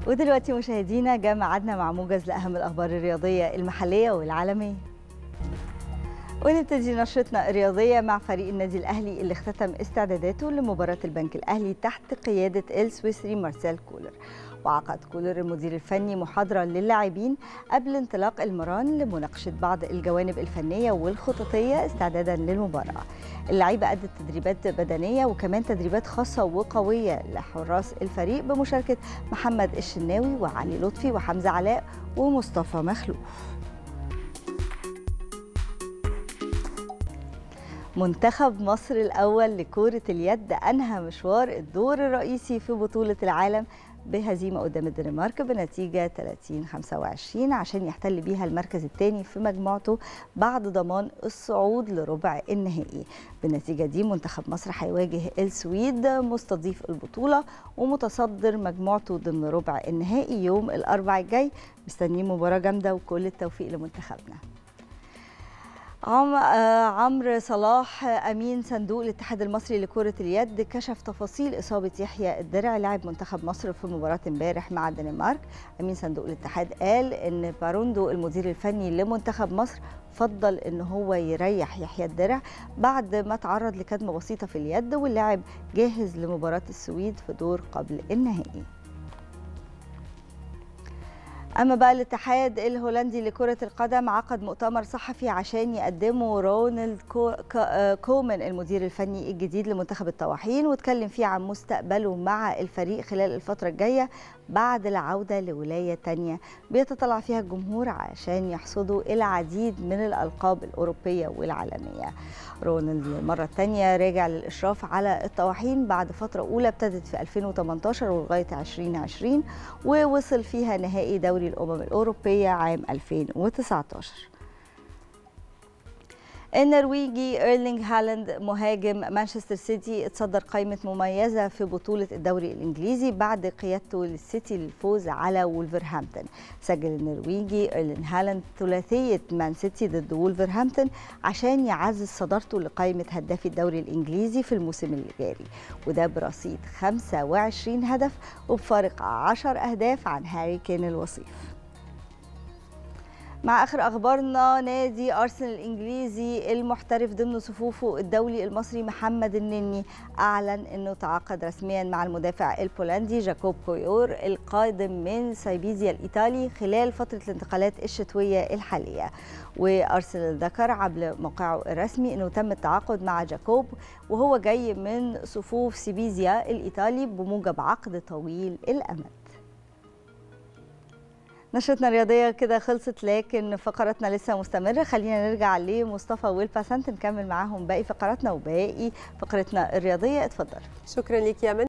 ودلوقتي مشاهدينا جاء ميعادنا مع موجز لاهم الاخبار الرياضيه المحليه والعالميه ونبتدي نشرتنا الرياضيه مع فريق النادي الاهلي اللي اختتم استعداداته لمباراه البنك الاهلي تحت قياده السويسري مارسيل كولر وعقد كولر المدير الفني محاضرة للاعبين قبل انطلاق المران لمناقشة بعض الجوانب الفنية والخططية استعدادا للمباراة اللعيبة أدت تدريبات بدنية وكمان تدريبات خاصة وقوية لحراس الفريق بمشاركة محمد الشناوي وعلي لطفي وحمزة علاء ومصطفى مخلوف منتخب مصر الأول لكرة اليد أنهى مشوار الدور الرئيسي في بطولة العالم بهزيمة قدام الدنمارك بنتيجة 30-25 عشان يحتل بيها المركز الثاني في مجموعته بعد ضمان الصعود لربع النهائي بالنتيجة دي منتخب مصر هيواجه السويد مستضيف البطولة ومتصدر مجموعته ضمن ربع النهائي يوم الأربع الجاي مستنيين مباراة جامدة وكل التوفيق لمنتخبنا عم عمرو صلاح امين صندوق الاتحاد المصري لكره اليد كشف تفاصيل اصابه يحيى الدرع لاعب منتخب مصر في مباراه امبارح مع الدنمارك امين صندوق الاتحاد قال ان باروندو المدير الفني لمنتخب مصر فضل ان هو يريح يحيى الدرع بعد ما تعرض لكدمه بسيطه في اليد واللاعب جاهز لمباراه السويد في دور قبل النهائي اما بقى الاتحاد الهولندي لكره القدم عقد مؤتمر صحفي عشان يقدمه رونالد كو كومان المدير الفني الجديد لمنتخب الطواحين واتكلم فيه عن مستقبله مع الفريق خلال الفتره الجايه بعد العوده لولايه تانية بيتطلع فيها الجمهور عشان يحصدوا العديد من الالقاب الاوروبيه والعالميه رونالد المره الثانيه راجع للاشراف على الطواحين بعد فتره اولى ابتدت في 2018 ولغايه 2020 ووصل فيها نهائي دوري الامم الاوروبيه عام 2019 النرويجي ايرلينج هالاند مهاجم مانشستر سيتي اتصدر قائمة مميزة في بطولة الدوري الإنجليزي بعد قيادته للسيتي للفوز على وولفرهامبتون سجل النرويجي ايرلينج هالاند ثلاثية مان سيتي ضد وولفرهامبتون عشان يعزز صدارته لقائمة هدافي الدوري الإنجليزي في الموسم اللي جاري وده برصيد 25 هدف وبفارق 10 أهداف عن هاري كين الوصيف مع اخر اخبارنا نادي ارسنال الانجليزي المحترف ضمن صفوفه الدولي المصري محمد النني اعلن انه تعاقد رسميا مع المدافع البولندي جاكوب كويور القادم من سايبيزيا الايطالي خلال فتره الانتقالات الشتويه الحاليه وارسنال ذكر عبر موقعه الرسمي انه تم التعاقد مع جاكوب وهو جاي من صفوف سيبيزيا الايطالي بموجب عقد طويل الامد نشرتنا الرياضيه كده خلصت لكن فقراتنا لسه مستمره خلينا نرجع لمصطفى والباسنت نكمل معاهم باقي فقراتنا وباقي فقرتنا الرياضيه اتفضل شكرا لك يا من